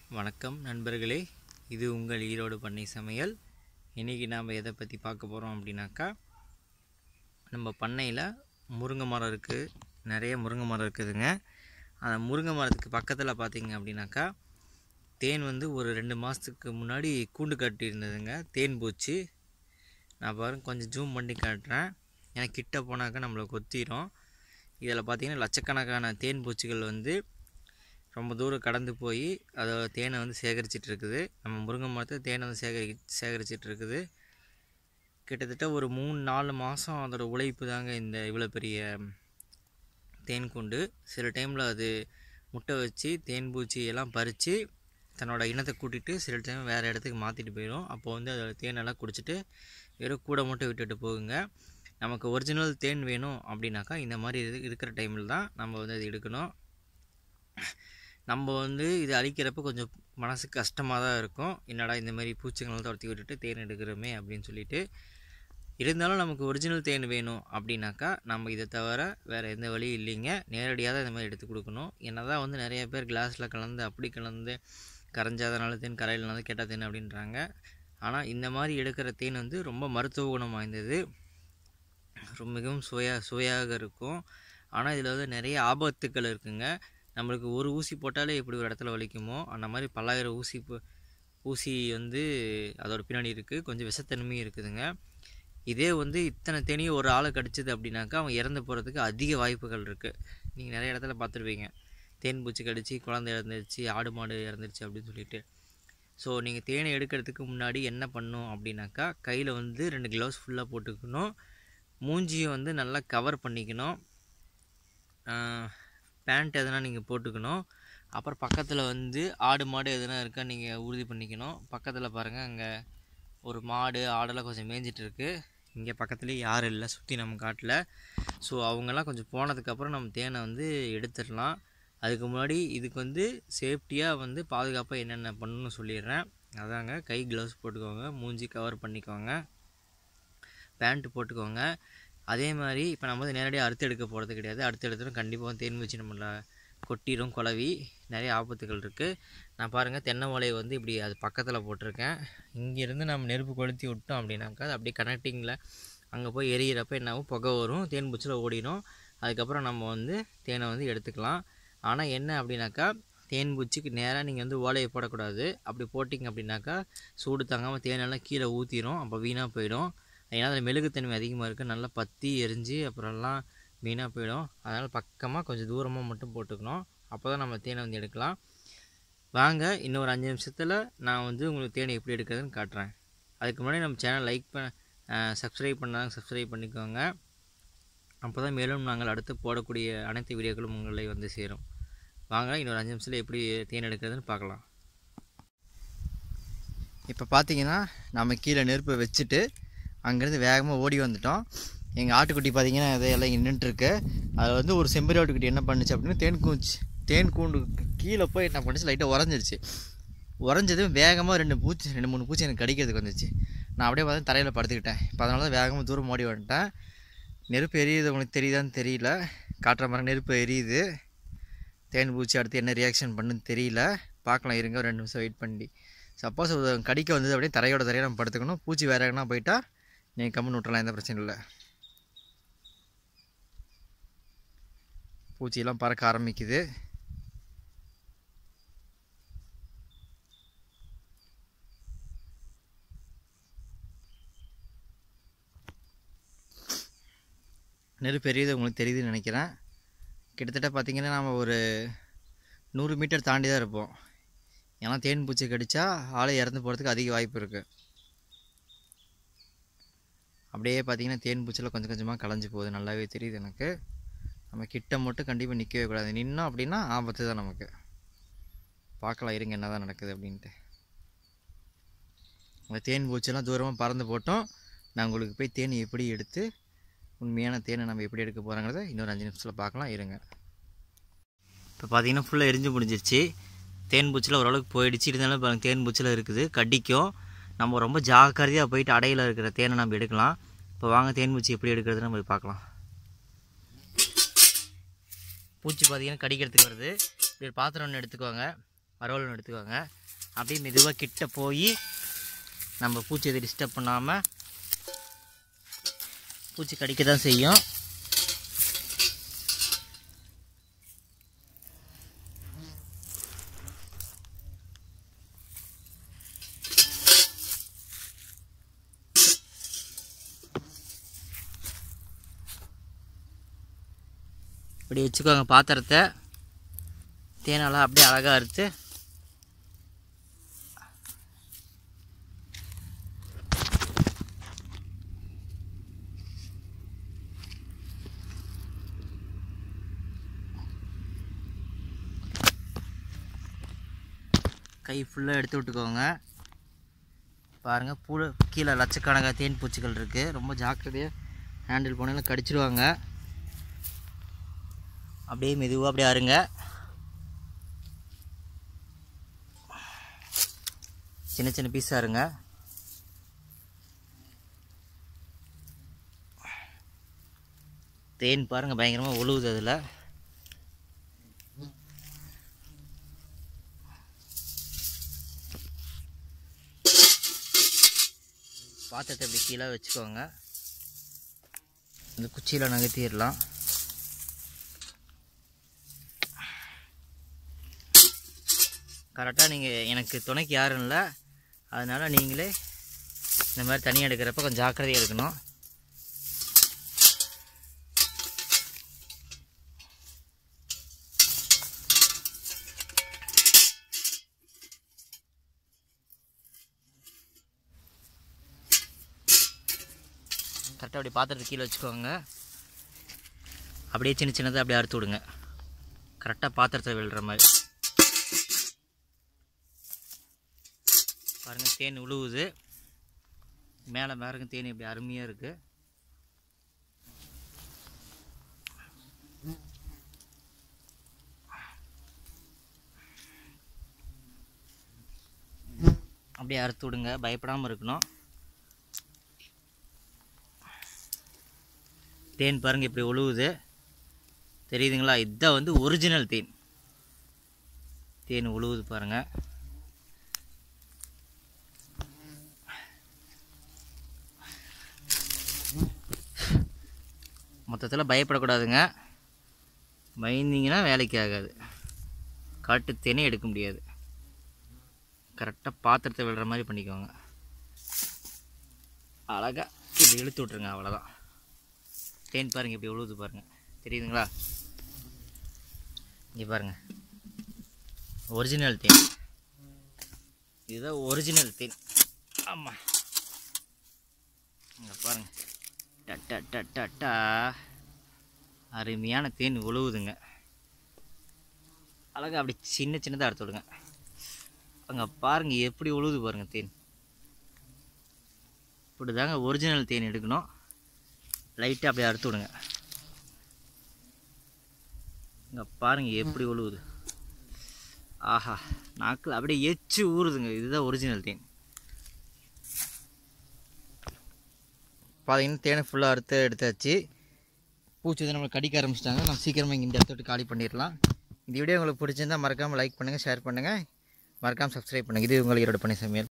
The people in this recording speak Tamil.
வணக்கம் நண்பர்களே இது உங்கள் ஈரோடு பண்ணை சமையல் இன்றைக்கி நாம் எதை பற்றி பார்க்க போகிறோம் அப்படின்னாக்கா நம்ம பண்ணையில் முருங்கை மரம் இருக்குது நிறைய முருங்கை மரம் இருக்குதுங்க அந்த முருங்கை மரத்துக்கு பக்கத்தில் பார்த்தீங்க அப்படின்னாக்கா தேன் வந்து ஒரு ரெண்டு மாதத்துக்கு முன்னாடி கூண்டு கட்டியிருந்ததுங்க தேன் பூச்சி நான் பாருங்க கொஞ்சம் ஜூம் பண்ணி காட்டுறேன் ஏன்னா கிட்ட போனாக்கா நம்மளை கொத்திரும் இதில் பார்த்தீங்கன்னா லட்சக்கணக்கான தேன் பூச்சிகள் வந்து ரொம்ப தூரம் கடந்து போய் அதோட தேனை வந்து சேகரிச்சிட்டு இருக்குது நம்ம முருங்கை மரத்தை தேனை வந்து சேகரி சேகரிச்சிட்டு இருக்குது கிட்டத்தட்ட ஒரு மூணு நாலு மாதம் அதோட உழைப்பு தாங்க இந்த இவ்வளோ பெரிய தேன் கூண்டு சில டைமில் அது முட்டை வச்சு தேன் பூச்சி எல்லாம் பறித்து தன்னோட இனத்தை கூட்டிகிட்டு சில டைம் வேறு இடத்துக்கு மாற்றிட்டு போயிடும் அப்போ வந்து அதோட தேனெல்லாம் குடிச்சிட்டு வெறும் கூட மட்டும் விட்டுட்டு போகுங்க நமக்கு ஒரிஜினல் தேன் வேணும் அப்படின்னாக்கா இந்த மாதிரி இது இருக்கிற டைமில் தான் நம்ம வந்து அது எடுக்கணும் நம்ம வந்து இது அழிக்கிறப்ப கொஞ்சம் மனசு கஷ்டமாக தான் இருக்கும் என்னடா இந்த மாதிரி பூச்சிங்களை துரத்தி விட்டுட்டு தேன் எடுக்கிறோமே அப்படின்னு சொல்லிட்டு இருந்தாலும் நமக்கு ஒரிஜினல் தேன் வேணும் அப்படின்னாக்கா நம்ம இதை தவிர வேறு எந்த வழியும் இல்லைங்க நேரடியாக தான் இந்த மாதிரி எடுத்து கொடுக்கணும் என்ன தான் வந்து நிறைய பேர் கிளாஸில் கலந்து அப்படி கலந்து கரைஞ்சாதனால தேன் கரையிலனால கெட்ட தேன் அப்படின்றாங்க ஆனால் இந்த மாதிரி எடுக்கிற தேன் வந்து ரொம்ப மருத்துவ குணம் வாய்ந்தது ரொம்ப மிகவும் சுவையா சுவையாக இருக்கும் ஆனால் இதில் வந்து நிறைய ஆபத்துக்கள் இருக்குங்க நம்மளுக்கு ஒரு ஊசி போட்டாலே எப்படி ஒரு இடத்துல வலிக்குமோ அந்த மாதிரி பல்லாயிரம் ஊசி போ- ஊசி வந்து அதோட பின்னாடி இருக்குது கொஞ்சம் விஷத்தன்மையும் இருக்குதுங்க இதே வந்து இத்தனை தேனியும் ஒரு ஆளை கடிச்சது அப்படின்னாக்கா அவன் இறந்து போகிறதுக்கு அதிக வாய்ப்புகள் இருக்குது நீங்கள் நிறைய இடத்துல பார்த்துருப்பீங்க தேன் பூச்சி கடிச்சு குழந்தை இறந்துருச்சு ஆடு மாடு இறந்துருச்சு அப்படின்னு சொல்லிட்டு ஸோ நீங்கள் தேனை எடுக்கிறதுக்கு முன்னாடி என்ன பண்ணணும் அப்படின்னாக்கா கையில் வந்து ரெண்டு க்ளவுஸ் ஃபுல்லாக போட்டுக்கணும் மூஞ்சியை வந்து நல்லா கவர் பண்ணிக்கணும் பேண்ட் எதனா நீங்கள் போட்டுக்கணும் அப்புறம் பக்கத்தில் வந்து ஆடு மாடு எதனா இருக்கா நீங்கள் உறுதி பண்ணிக்கணும் பக்கத்தில் பாருங்கள் அங்கே ஒரு மாடு ஆடெல்லாம் கொஞ்சம் மேய்ஞ்சிட்டு இருக்கு இங்கே பக்கத்துலேயே யாரும் இல்லை சுற்றி நம்ம காட்டில் ஸோ அவங்கெல்லாம் கொஞ்சம் போனதுக்கப்புறம் நம்ம தேனை வந்து எடுத்துடலாம் அதுக்கு முன்னாடி இதுக்கு வந்து சேஃப்டியாக வந்து பாதுகாப்பாக என்னென்ன பண்ணணும்னு சொல்லிடுறேன் அதாங்க கை க்ளவுஸ் போட்டுக்கோங்க மூஞ்சி கவர் பண்ணிக்கோங்க பேண்ட்டு போட்டுக்கோங்க அதே மாதிரி இப்போ நம்ம வந்து நேரடியாக அறுத்து எடுக்க போகிறது கிடையாது அறுத்து எடுத்துடும் கண்டிப்பாக தேன் வச்சு நம்மள கொட்டிடும் குழவி நிறைய ஆபத்துகள் இருக்குது நான் பாருங்கள் தென்னை ஓலையை வந்து இப்படி அது பக்கத்தில் போட்டிருக்கேன் இங்கேருந்து நம்ம நெருப்பு கொளுத்தி விட்டோம் அப்படின்னாக்கா அது அப்படியே கனெக்டிங்கில் அங்கே போய் எரியிறப்ப என்ன ஆகும் புகை வரும் தேன் பூச்சியில் ஓடிடும் அதுக்கப்புறம் நம்ம வந்து தேனை வந்து எடுத்துக்கலாம் ஆனால் என்ன அப்படின்னாக்கா தேன் பூச்சிக்கு நேராக நீங்கள் வந்து ஓலையை போடக்கூடாது அப்படி போட்டிங்க அப்படின்னாக்கா சூடு தாங்காமல் தேனெல்லாம் கீழே ஊற்றிடும் அப்போ வீணாக போயிடும் ஏன்னா அதில் மெழுகுத்தன்மை அதிகமாக இருக்குது நல்லா பற்றி எரிஞ்சு அப்புறம்லாம் வீணாக போயிடும் அதனால் பக்கமாக கொஞ்சம் தூரமாக மட்டும் போட்டுக்கணும் அப்போ தான் நம்ம தேனை வந்து எடுக்கலாம் வாங்க இன்னொரு அஞ்சு நிமிஷத்தில் நான் வந்து உங்களுக்கு தேனை எப்படி எடுக்கிறதுன்னு காட்டுறேன் அதுக்கு முன்னாடி நம்ம சேனல் லைக் பண்ண சப்ஸ்கிரைப் பண்ணாங்க சப்ஸ்கிரைப் பண்ணிக்கோங்க அப்போ தான் மேலும் நாங்கள் அடுத்து போடக்கூடிய அனைத்து வீடியோக்களும் உங்களை வந்து சேரும் வாங்க இன்னொரு அஞ்சு நிமிஷத்தில் எப்படி தேன் எடுக்கிறதுன்னு பார்க்கலாம் இப்போ பார்த்தீங்கன்னா நம்ம கீழே நெருப்பை வச்சுட்டு அங்கேருந்து வேகமாக ஓடி வந்துட்டோம் எங்கள் ஆட்டுக்குட்டி பார்த்தீங்கன்னா இதையெல்லாம் இங்கே நின்றுட்டுருக்கு அதில் வந்து ஒரு செம்பரி ஆட்டுக்குட்டி என்ன பண்ணுச்சு அப்படின்னு தேன் கூச்சு தேன் கூண்டு கீழே போய் என்ன பண்ணுச்சு லைட்டாக உறைஞ்சிருச்சு உறைஞ்சதும் வேகமாக ரெண்டு பூச்சி ரெண்டு மூணு பூச்சி எனக்கு கடிக்கிறதுக்கு வந்துச்சு நான் அப்படியே பார்த்து தரையில் படுத்துக்கிட்டேன் இப்போ அதனால தான் வேகமாக தூரம் ஓடி வந்துட்டேன் நெருப்பு எரியுது உங்களுக்கு தெரியுதான்னு தெரியல காட்டுற மாதிரி நெருப்பு எரியுது தேன் பூச்சி அடுத்து என்ன ரியாக்ஷன் பண்ணுன்னு தெரியல பார்க்கலாம் இருங்க ஒரு ரெண்டு நிமிஷம் வெயிட் பண்ணி சப்போஸ் கடிக்க வந்தது அப்படியே தரையோட தரையை நம்ம படுத்துக்கணும் பூச்சி வேற எங்கன்னா போயிட்டா நீங்கள் கம்முன்னு விட்றலாம் எந்த பிரச்சனையும் இல்லை பூச்சியெல்லாம் பறக்க ஆரம்பிக்குது நெருப்பு எரியுது உங்களுக்கு தெரியுதுன்னு நினைக்கிறேன் கிட்டத்தட்ட பார்த்தீங்கன்னா நம்ம ஒரு நூறு மீட்டர் தாண்டி தான் இருப்போம் ஏன்னா தேன் பூச்சி கடிச்சா ஆளை இறந்து போகிறதுக்கு அதிக வாய்ப்பு இருக்குது அப்படியே பார்த்தீங்கன்னா தேன் பூச்சியில் கொஞ்சம் கொஞ்சமாக கலைஞ்சு போகுது நல்லாவே தெரியுது எனக்கு நம்ம கிட்ட மட்டும் கண்டிப்பாக நிற்கவே கூடாது நின்னோம் அப்படின்னா ஆபத்து தான் நமக்கு பார்க்கலாம் இருங்க என்ன தான் நடக்குது அப்படின்ட்டு அந்த தேன் பூச்சியெல்லாம் தூரமாக பறந்து போட்டோம் நான் உங்களுக்கு போய் தேன் எப்படி எடுத்து உண்மையான தேனை நம்ம எப்படி எடுக்க போகிறோங்கிறத இன்னொரு அஞ்சு நிமிஷத்தில் பார்க்கலாம் இருங்க இப்போ பார்த்தீங்கன்னா ஃபுல்லாக எரிஞ்சு முடிஞ்சிருச்சு தேன் பூச்சியில் ஓரளவுக்கு போயிடுச்சு இருந்தாலும் பாருங்க தேன் பூச்சியில் இருக்குது கடிக்கும் நம்ம ரொம்ப ஜாக்கிரதையாக போயிட்டு அடையில் இருக்கிற தேனை நம்ம எடுக்கலாம் இப்போ வாங்க தேன் பூச்சி எப்படி எடுக்கிறதுன்னு நம்ம போய் பார்க்கலாம் பூச்சி பார்த்தீங்கன்னா கடிக்கிறதுக்கு வருது இப்படி ஒரு பாத்திரம் ஒன்று எடுத்துக்கோங்க வரவலன்னு எடுத்துக்கோங்க அப்படியே மெதுவாக கிட்ட போய் நம்ம பூச்சி எது டிஸ்டர்ப் பண்ணாமல் பூச்சி கடிக்க தான் செய்யும் இப்படி வச்சுக்கோங்க பாத்திரத்தை தேனெல்லாம் அப்படியே அழகாக அறுத்து கை ஃபுல்லாக எடுத்து விட்டுக்கோங்க பாருங்கள் பூ கீழே லட்சக்கணக்காக தேன் பூச்சிகள் இருக்குது ரொம்ப ஜாக்கிரதையாக ஹேண்டில் பண்ணலாம் கடிச்சிருவாங்க அப்படியே மெதுவாக அப்படியே அருங்க சின்ன சின்ன பீஸாக இருங்க தேன் பாருங்க பயங்கரமாக ஒழுகுது அதில் பாத்திரத்தை இப்படி கீழே வச்சுக்கோங்க இந்த குச்சியில் நகர்த்திடலாம் கரெக்டாக நீங்கள் எனக்கு துணைக்கு யாரும் இல்லை அதனால் நீங்களே இந்த மாதிரி தனியாக எடுக்கிறப்ப கொஞ்சம் ஜாக்கிரதையாக எடுக்கணும் கரெக்டாக அப்படி பாத்திரத்தை கீழே வச்சுக்கோங்க அப்படியே சின்ன சின்னதாக அப்படியே அறுத்து விடுங்க கரெக்டாக பாத்திரத்தை விழுற மாதிரி பாருங்கள் தேன் உழுவுது மேலே பாருங்க தேன் இப்படி அருமையாக இருக்குது அப்படியே அறுத்து விடுங்க பயப்படாமல் இருக்கணும் தேன் பாருங்க இப்படி உழுவுது தெரியுதுங்களா இதுதான் வந்து ஒரிஜினல் தேன் தேன் உழுவுது பாருங்கள் மொத்தத்தில் பயப்படக்கூடாதுங்க பயந்தீங்கன்னா வேலைக்கு ஆகாது காட்டு தேனே எடுக்க முடியாது கரெக்டாக பாத்திரத்தை விடுற மாதிரி பண்ணிக்கோங்க அழகாக இப்படி இழுத்து விட்ருங்க அவ்வளோதான் தேன் பாருங்கள் இப்படி உழுவுது பாருங்கள் தெரியுதுங்களா இங்கே பாருங்கள் ஒரிஜினல் தேன் இதுதான் ஒரிஜினல் தேன் ஆமாம் இங்கே பாருங்கள் டட்டா டட்டா டா அருமையான தேன் உழுவுதுங்க அழகா அப்படி சின்ன சின்னதாக எடுத்து விடுங்க அங்கே பாருங்கள் எப்படி உழுவுது பாருங்கள் தேன் இப்படி தாங்க ஒரிஜினல் தேன் எடுக்கணும் லைட்டாக அப்படியே அறுத்து விடுங்க இங்கே பாருங்கள் எப்படி உழுவுது ஆஹா நாக்கில் அப்படியே எச்சு ஊறுதுங்க இதுதான் ஒரிஜினல் தேன் பார்த்தீங்கன்னா தேனை ஃபுல்லாக அறுத்து எடுத்தாச்சு பூச்சி வந்து நம்மளை கடிக்க ஆரம்பிச்சிட்டாங்க நம்ம சீக்கிரமாக இங்கே இந்த இடத்த விட்டு காலி பண்ணிடலாம் இந்த வீடியோ உங்களுக்கு பிடிச்சிருந்தா மறக்காமல் லைக் பண்ணுங்கள் ஷேர் பண்ணுங்கள் மறக்காமல் சப்ஸ்கிரைப் பண்ணுங்கள் இது உங்கள் ஈரோடு பண்ணி சமையல்